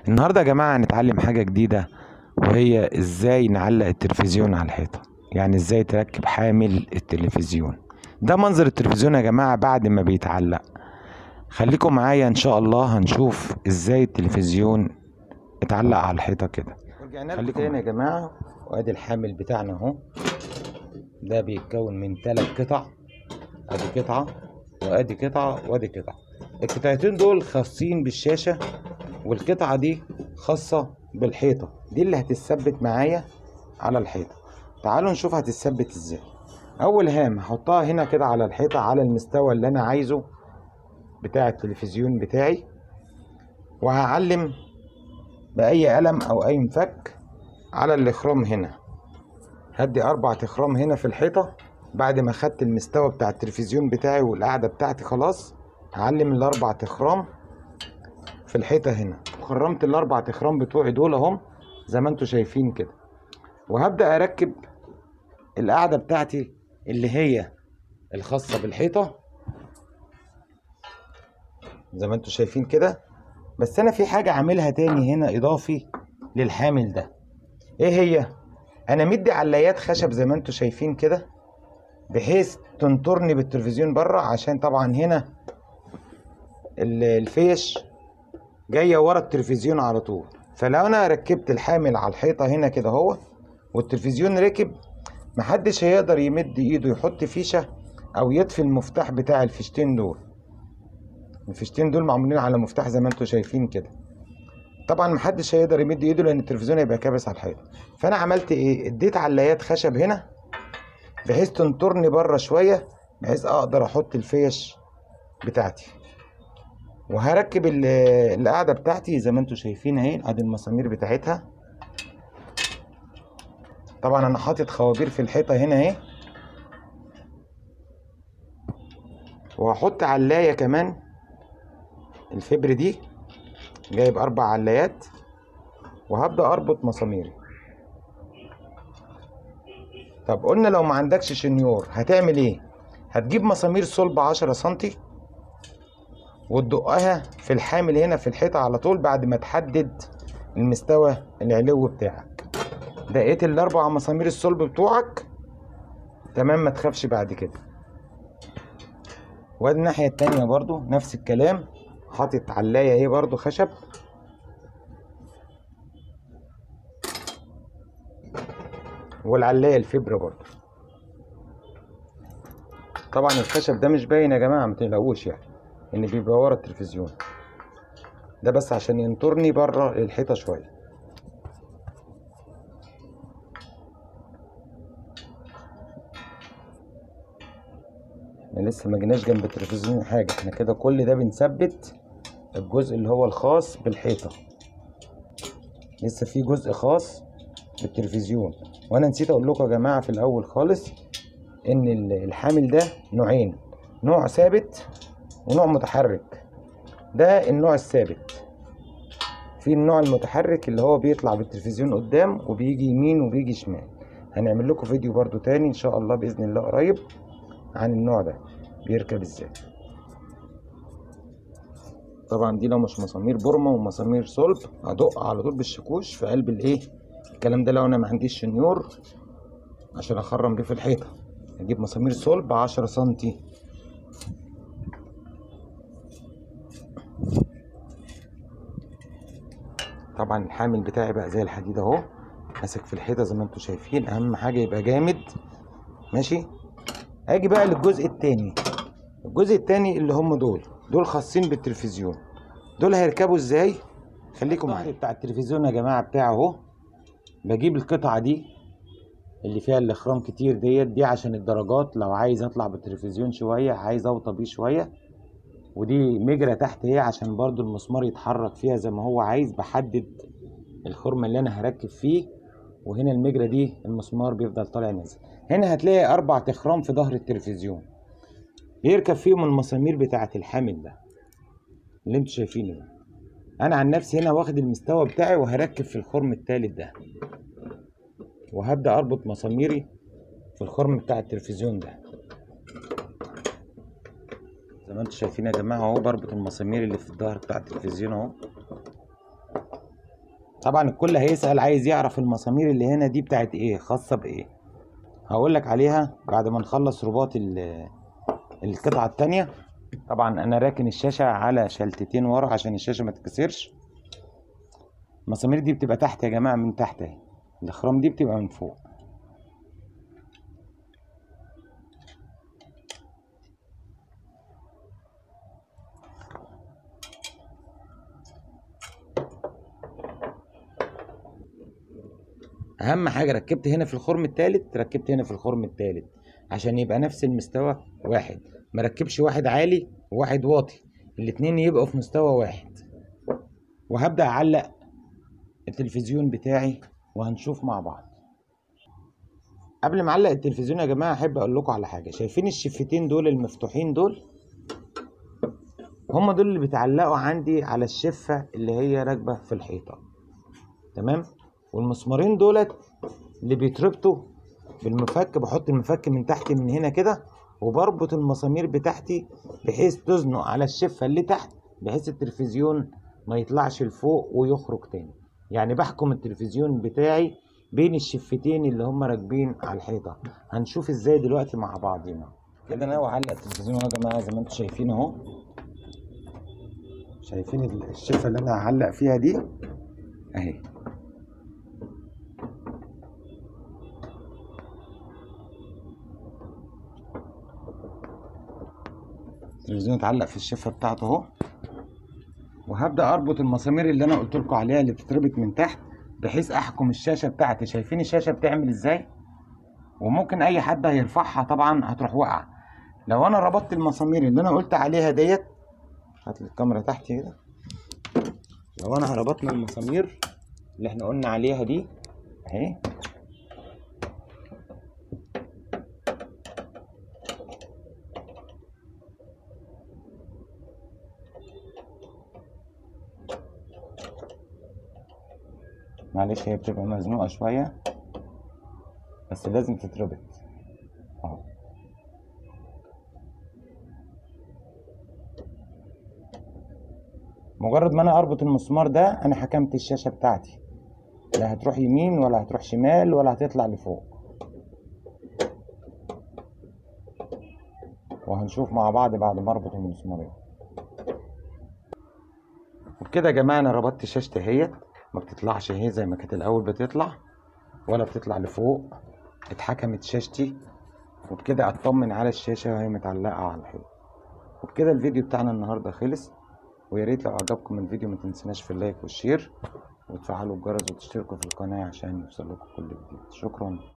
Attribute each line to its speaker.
Speaker 1: النهارده يا جماعة هنتعلم حاجة جديدة وهي ازاي نعلق التلفزيون على الحيطة يعني ازاي تركب حامل التلفزيون ده منظر التلفزيون يا جماعة بعد ما بيتعلق خليكم معايا ان شاء الله هنشوف ازاي التلفزيون اتعلق على الحيطة كده
Speaker 2: رجعنا لكم
Speaker 1: خليكم
Speaker 2: تاني يا جماعة وادي الحامل بتاعنا اهو ده بيتكون من ثلاث قطع ادي قطعة وادي قطعة وادي قطعة القطعتين دول خاصين بالشاشة والقطعة دي خاصة بالحيطة دي اللي هتثبت معايا على الحيطة تعالوا نشوف هتثبت ازاي اول هام هحطها هنا كده على الحيطة على المستوى اللي انا عايزه بتاع التلفزيون بتاعي وهعلم بأي قلم أو أي مفك على الإخرام هنا هدي أربع إخرام هنا في الحيطة بعد ما خدت المستوى بتاع التلفزيون بتاعي والقعدة بتاعتي خلاص هعلم الأربع إخرام في الحيطة هنا خرمت الأربع إخرام بتوعي دول أهم زي ما انتوا شايفين كده وهبدأ أركب القعدة بتاعتي اللي هي الخاصة بالحيطة زي ما انتوا شايفين كده بس انا في حاجة عاملها تاني هنا اضافي للحامل ده ايه هي انا مدي علايات خشب زي ما انتوا شايفين كده بحيث تنطرني بالتلفزيون بره عشان طبعا هنا ال- الفيش جاية ورا التلفزيون على طول فلو انا ركبت الحامل على الحيطة هنا كده اهو والتلفزيون ركب محدش هيقدر يمد ايده يحط فيشة او يطفي المفتاح بتاع الفيشتين دول الفيشتين دول معمولين على مفتاح زي ما انتوا شايفين كده طبعا محدش هيقدر يمد ايده لان التلفزيون هيبقى كابس على الحيطه فانا عملت ايه اديت علايات خشب هنا بحيث تنطرني بره شويه بحيث اقدر احط الفيش بتاعتي وهركب ال- القاعده بتاعتي زي ما انتوا شايفين اهي ادي المسامير بتاعتها طبعا انا حاطط خوابير في الحيطه هنا اهي وهحط علايه كمان الفبر دي جايب اربع علايات وهبدا اربط مساميري طب قلنا لو ما عندكش شنيور هتعمل ايه هتجيب مسامير صلب 10 سنتي وتدقها في الحامل هنا في الحيطه على طول بعد ما تحدد المستوى العلو بتاعك دقيت الاربع مسامير الصلب بتوعك تمام ما تخافش بعد كده وادي الناحيه التانية برضو نفس الكلام حاطط علاية اهي برضو خشب والعلاية الفبرة برضو طبعا الخشب ده مش باين يا جماعة متقلقوش يعني ان بيبقى ورا التلفزيون ده بس عشان ينطرني بره الحيطة شوية احنا لسه ما جيناش جنب التلفزيون حاجة احنا كده كل ده بنثبت الجزء اللي هو الخاص بالحيطة لسه في جزء خاص بالتلفزيون وانا نسيت اقول لكم يا جماعة في الاول خالص ان ال- الحامل ده نوعين نوع ثابت ونوع متحرك ده النوع الثابت في النوع المتحرك اللي هو بيطلع بالتلفزيون قدام وبيجي يمين وبيجي شمال هنعمل لكم فيديو برضو تاني ان شاء الله باذن الله قريب عن النوع ده بيركب ازاي طبعا دي لو مش مسامير بورما ومسامير صلب هدق على طول بالشاكوش في قلب الايه الكلام ده لو انا ما عنديش شنيور عشان اخرم بيه في الحيطه اجيب مسامير صلب عشرة سنتي طبعا الحامل بتاعي بقى زي الحديد اهو ماسك في الحيطه زي ما انتم شايفين اهم حاجه يبقى جامد ماشي اجي بقى للجزء التاني الجزء التاني اللي هم دول دول خاصين بالتلفزيون دول هيركبوا ازاي خليكم معايا بتاع التلفزيون يا جماعه بتاعه اهو بجيب القطعه دي اللي فيها الاخرام كتير ديت دي عشان الدرجات لو عايز اطلع بالتلفزيون شويه عايز اوطى بيه شويه ودي مجرى تحت اهي عشان برضو المسمار يتحرك فيها زي ما هو عايز بحدد الخرم اللي انا هركب فيه وهنا المجرى دي المسمار بيفضل طالع نازل هنا هتلاقي اربع تخرام في ظهر التلفزيون بيركب فيهم المسامير بتاعه الحامل ده اللي انتوا شايفينه ده انا عن نفسي هنا واخد المستوى بتاعي وهركب في الخرم التالت ده وهبدا اربط مساميري في الخرم بتاع التلفزيون ده زي ما انتم شايفين يا جماعه اهو بربط المسامير اللي في الظهر بتاع التلفزيون اهو طبعا الكل هيسأل عايز يعرف المسامير اللي هنا دي بتاعت ايه خاصة بايه هقول لك عليها بعد ما نخلص رباط ال- القطعة التانية طبعا انا راكن الشاشة على شلتتين ورا عشان الشاشة ما تتكسرش المسامير دي بتبقى تحت يا جماعة من تحت اهي الاخرام دي بتبقى من فوق اهم حاجه ركبت هنا في الخرم الثالث ركبت هنا في الخرم الثالث عشان يبقى نفس المستوى واحد ما ركبش واحد عالي وواحد واطي الاتنين يبقوا في مستوى واحد وهبدا اعلق التلفزيون بتاعي وهنشوف مع بعض قبل ما اعلق التلفزيون يا جماعه احب اقول لكم على حاجه شايفين الشفتين دول المفتوحين دول هم دول اللي بيتعلقوا عندي على الشفه اللي هي راكبه في الحيطه تمام والمسمارين دولت اللي بيتربطوا بالمفك بحط المفك من تحت من هنا كده وبربط المسامير بتاعتي بحيث تزنق على الشفه اللي تحت بحيث التلفزيون ما يطلعش لفوق ويخرج تاني يعني بحكم التلفزيون بتاعي بين الشفتين اللي هم راكبين على الحيطه هنشوف ازاي دلوقتي مع بعضينا كده انا اعلق التلفزيون اهو يا جماعه زي ما انتم شايفين اهو شايفين الشفه اللي انا هعلق فيها دي اهي التلفزيون اتعلق في الشفه بتاعته اهو وهبدا اربط المسامير اللي انا قلت لكم عليها اللي بتتربط من تحت بحيث احكم الشاشه بتاعتي شايفين الشاشه بتعمل ازاي وممكن اي حد هيرفعها طبعا هتروح واقعه لو انا ربطت المسامير اللي انا قلت عليها ديت هات لي الكاميرا تحت كده لو انا ربطنا المسامير اللي احنا قلنا عليها دي اهي معلش هي بتبقى مزنوقة شوية بس لازم تتربط اهو مجرد ما انا اربط المسمار ده انا حكمت الشاشة بتاعتي لا هتروح يمين ولا هتروح شمال ولا هتطلع لفوق وهنشوف مع بعض بعد ما اربط المسمارين وبكده يا جماعة انا ربطت شاشتي اهيت ما بتطلعش اهي زي ما كانت الاول بتطلع ولا بتطلع لفوق اتحكمت شاشتي وبكده اطمن على الشاشة وهي متعلقة على الحيط وبكده الفيديو بتاعنا النهاردة خلص ويا ريت لو عجبكم الفيديو ما تنسوناش في اللايك والشير وتفعلوا الجرس وتشتركوا في القناة عشان يوصلكم كل جديد شكرا